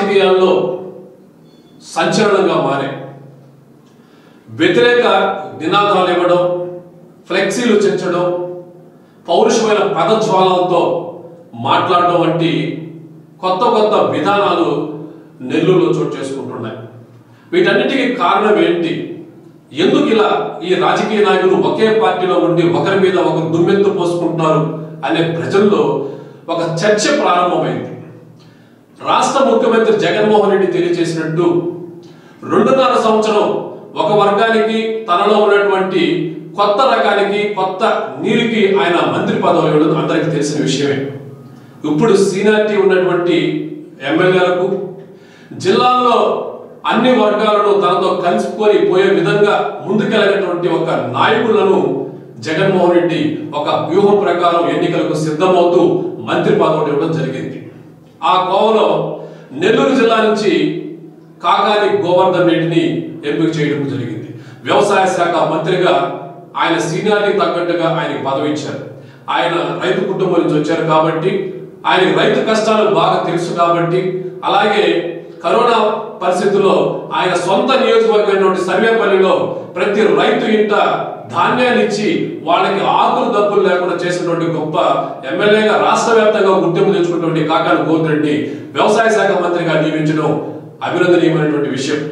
రాజకీయాల్లో సంచలనంగా మారాయి వ్యతిరేక నినాదాలు ఇవ్వడం ఫ్లెక్సీలు చెంచడం పౌరుషమైన పదజ్వాలలతో మాట్లాడడం వంటి కొత్త కొత్త విధానాలు నెల్లూరులో చోటు చేసుకుంటున్నాయి వీటన్నిటికీ కారణం ఏంటి ఎందుకు ఇలా ఈ రాజకీయ నాయకులు ఒకే పార్టీలో ఉండి ఒకరి మీద ఒకరు దుమ్మెత్తు పోసుకుంటున్నారు అనే ప్రజల్లో ఒక చర్చ ప్రారంభమైంది రాష్ట్ర ముఖ్యమంత్రి జగన్మోహన్ రెడ్డి తెలియజేసినట్టు రెండున్నర సంవత్సరం ఒక వర్గానికి తనలో ఉన్నటువంటి కొత్త రకానికి కొత్త నీరుకి ఆయన మంత్రి పదవి ఇవ్వడం అందరికీ తెలిసిన విషయమే ఇప్పుడు సీనియారిటీ ఉన్నటువంటి ఎమ్మెల్యేలకు జిల్లాల్లో అన్ని వర్గాలను తనతో కలుసుకొని పోయే విధంగా ముందుకెళ్ళినటువంటి ఒక నాయకులను జగన్మోహన్ రెడ్డి ఒక వ్యూహం ప్రకారం ఎన్నికలకు సిద్ధమవుతూ మంత్రి పదవి ఇవ్వడం జరిగింది ఆ కోవలో నెల్లూరు జిల్లా నుంచి కాకాని గోవర్ధన్ రెడ్డిని ఎంపిక చేయడం జరిగింది వ్యవసాయ శాఖ మంత్రిగా ఆయన సీనియారిటీ తగ్గట్టుగా ఆయనకి పదవి ఇచ్చారు ఆయన రైతు కుటుంబం నుంచి వచ్చారు కాబట్టి ఆయన రైతు కష్టాలు బాగా తెలుసు కాబట్టి అలాగే కరోనా పరిస్థితుల్లో ఆయన సొంత నియోజకవర్గమైనటువంటి సర్వేపల్లిలో ప్రతి రైతు ఇంట ధాన్యాన్ని ఇచ్చి వాళ్ళకి ఆకులు దప్పులు లేకుండా చేసినటువంటి గొప్ప ఎమ్మెల్యేగా రాష్ట్ర వ్యాప్తంగా గుర్తింపు తెచ్చుకున్నటువంటి కాకాని గోవిందరెడ్డి వ్యవసాయ శాఖ మంత్రిగా నియమించడం అభినందనీయమైనటువంటి విషయం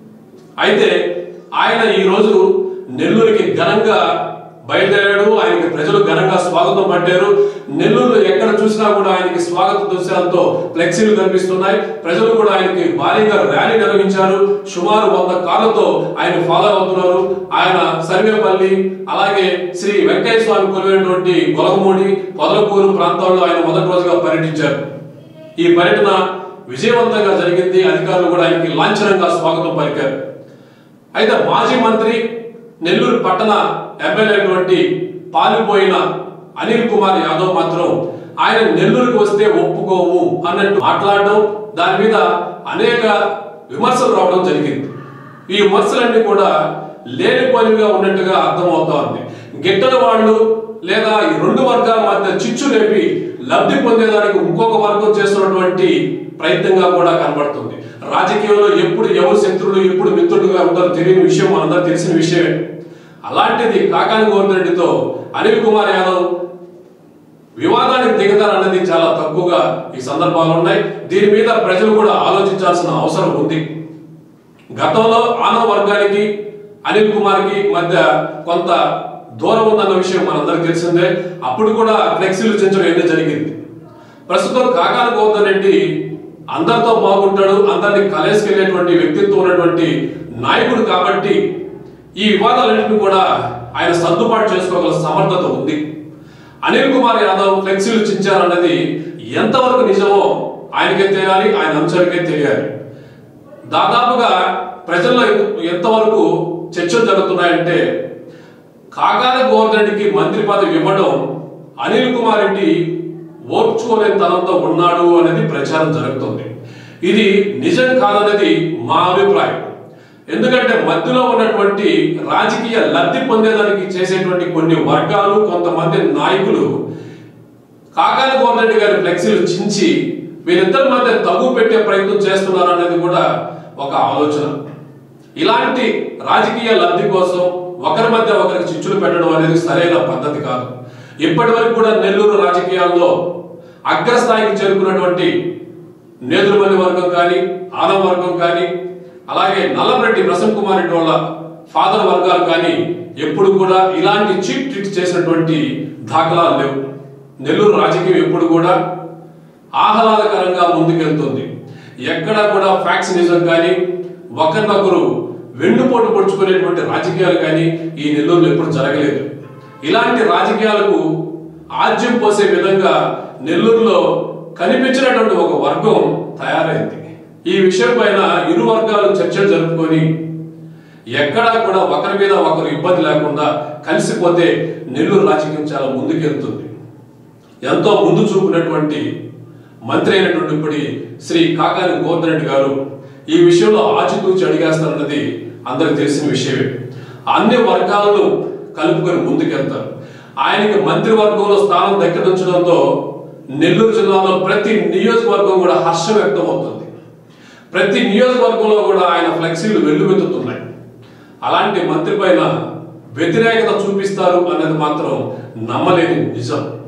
అయితే ఆయన ఈ రోజు నెల్లూరుకి ఘనంగా బయలుదేరాడు ఆయనకి ప్రజలు ఘనంగా స్వాగతం పట్టారు నెల్లూరులో ఎక్కడ చూసినా కూడా ఆయనకి స్వాగత దృశ్యాలతో ఫ్లెక్సీలు కనిపిస్తున్నాయి ప్రజలు కూడా ఆయనకి భారీగా ర్యాలీ నిర్వహించారు సుమారు వంద కార్లతో ఆయన ఫాలో అవుతున్నారు ఆయన సర్వేపల్లి అలాగే శ్రీ వెంకయ్య స్వామి కొలువైనటువంటి గొలగమూడి పొదలకూరు ప్రాంతాల్లో ఆయన మొదటి రోజుగా పర్యటించారు ఈ పర్యటన విజయవంతంగా జరిగింది అధికారులు కూడా ఆయనకి లాంఛనంగా స్వాగతం పలికారు అయితే మాజీ మంత్రి నెల్లూరు పట్టణ ఎమ్మెల్యే అయినటువంటి పాలిపోయిన అనిల్ కుమార్ యాదవ్ మాత్రం ఆయన నెల్లూరుకు వస్తే ఒప్పుకోము అన్నట్టు మాట్లాడడం దాని మీద అనేక విమర్శలు రావడం జరిగింది ఈ విమర్శలన్నీ కూడా లేనిపోనివిగా ఉన్నట్టుగా అర్థమవుతా ఉంది గిట్టన వాళ్ళు లేదా ఈ రెండు వర్గాల మధ్య చిచ్చు రేపి లబ్ధి పొందేదానికి ఇంకొక వర్గం చేస్తున్నటువంటి ప్రయత్నంగా కూడా కనబడుతుంది రాజకీయంలో ఎప్పుడు ఎవరు శత్రులు ఎప్పుడు మిత్రులుగా ఉంటారో తెలియని విషయం మనందరూ తెలిసిన విషయమే అలాంటిది కాకాని గోవర్ధన్ రెడ్డితో అనిల్ కుమార్ యాదవ్ వివాదానికి దిగతారన్నది చాలా తక్కువగా ఈ సందర్భాలు ఉన్నాయి దీని మీద ప్రజలు కూడా ఆలోచించాల్సిన అవసరం ఉంది గతంలో ఆనవ వర్గానికి అనిల్ కుమార్కి మధ్య కొంత దూరం ఉందన్న విషయం మనందరికి తెలిసిందే అప్పుడు కూడా ఫ్లెక్సీలు చెంచడం ఏదో జరిగింది ప్రస్తుతం కాకాని గోవర్ధన్ రెడ్డి అందరితో బాగుంటాడు అందరినీ కలేసుకెళ్లేటువంటి వ్యక్తిత్వం ఉన్నటువంటి నాయకుడు కాబట్టి ఈ వివాదాలన్నింటినీ కూడా ఆయన సర్దుబాటు చేసుకోగల సమర్థత ఉంది అనిల్ కుమార్ యాదవ్ ఫ్లెక్సీలు చించారన్నది ఎంతవరకు నిజమో ఆయనకే తెలియాలి ఆయన అంశాలకే తెలియాలి దాదాపుగా ప్రజల్లో ఎంతవరకు చర్చలు జరుగుతున్నాయంటే కాకాల గోవర్ధన్కి మంత్రి పదవి ఇవ్వడం అనిల్ కుమార్ రెడ్డి ఓర్చుకోలేని తనంతో ఉన్నాడు అనేది ప్రచారం జరుగుతుంది ఇది నిజం కాదన్నది మా అభిప్రాయం ఎందుకంటే మధ్యలో ఉన్నటువంటి రాజకీయ లబ్ధి పొందేదానికి చేసేటువంటి కొన్ని వర్గాలు కొంతమంది నాయకులు కాకాని గోవర్ధన్ గారి ఫ్లెక్సీలు చించి వీరిద్దరి మధ్య తగు పెట్టే ప్రయత్నం చేస్తున్నారు అనేది కూడా ఒక ఆలోచన ఇలాంటి రాజకీయ లబ్ధి కోసం ఒకరి మధ్య ఒకరికి చిచ్చులు పెట్టడం అనేది సరైన పద్ధతి కాదు ఇప్పటి వరకు కూడా నెల్లూరు రాజకీయాల్లో అగ్రస్థాయికి చేరుకున్నటువంటి నేదురుమల్లి వర్గం కానీ ఆనం వర్గం కానీ అలాగే నల్లరెడ్డి ప్రసన్న కుమార్ రెడ్డి వాళ్ళ ఫాదర్ వర్గాలు కానీ ఎప్పుడు కూడా ఇలాంటి చీప్ ట్రిక్స్ చేసినటువంటి దాఖలాలు లేవు నెల్లూరు రాజకీయం ఎప్పుడు కూడా ఆహ్లాదకరంగా ముందుకెళ్తుంది ఎక్కడ కూడా ఫ్యాక్సినిజం కానీ ఒకరినొకరు వెన్నుపోటు పొడుచుకునేటువంటి రాజకీయాలు కానీ ఈ నెల్లూరులో ఎప్పుడు జరగలేదు ఇలాంటి రాజకీయాలకు ఆజ్యం పోసే విధంగా నెల్లూరులో కనిపించినటువంటి ఒక వర్గం తయారైంది ఈ విషయం పైన ఇరు వర్గాలు చర్చలు జరుపుకొని ఎక్కడా కూడా ఒకరి మీద ఒకరు ఇబ్బంది లేకుండా కలిసిపోతే నెల్లూరు రాజకీయం చాలా ముందుకెళ్తుంది ఎంతో ముందు చూపినటువంటి మంత్రి అయినటువంటి ఇప్పటి శ్రీ కాకాని గోవర్ధన్ రెడ్డి గారు ఈ విషయంలో ఆచితూచి అడిగేస్తారన్నది అందరికి తెలిసిన విషయమే అన్ని వర్గాలను కలుపుకొని ముందుకెళ్తారు ఆయనకి మంత్రివర్గంలో స్థానం దక్కించడంతో నెల్లూరు జిల్లాలో ప్రతి నియోజకవర్గం కూడా హర్షం వ్యక్తం అవుతుంది ప్రతి నియోజకవర్గంలో కూడా ఆయన ఫ్లెక్సీలు వెల్లువెత్తుతున్నాయి అలాంటి మంత్రి పైన వ్యతిరేకత చూపిస్తారు అనేది మాత్రం నమ్మలేని నిజం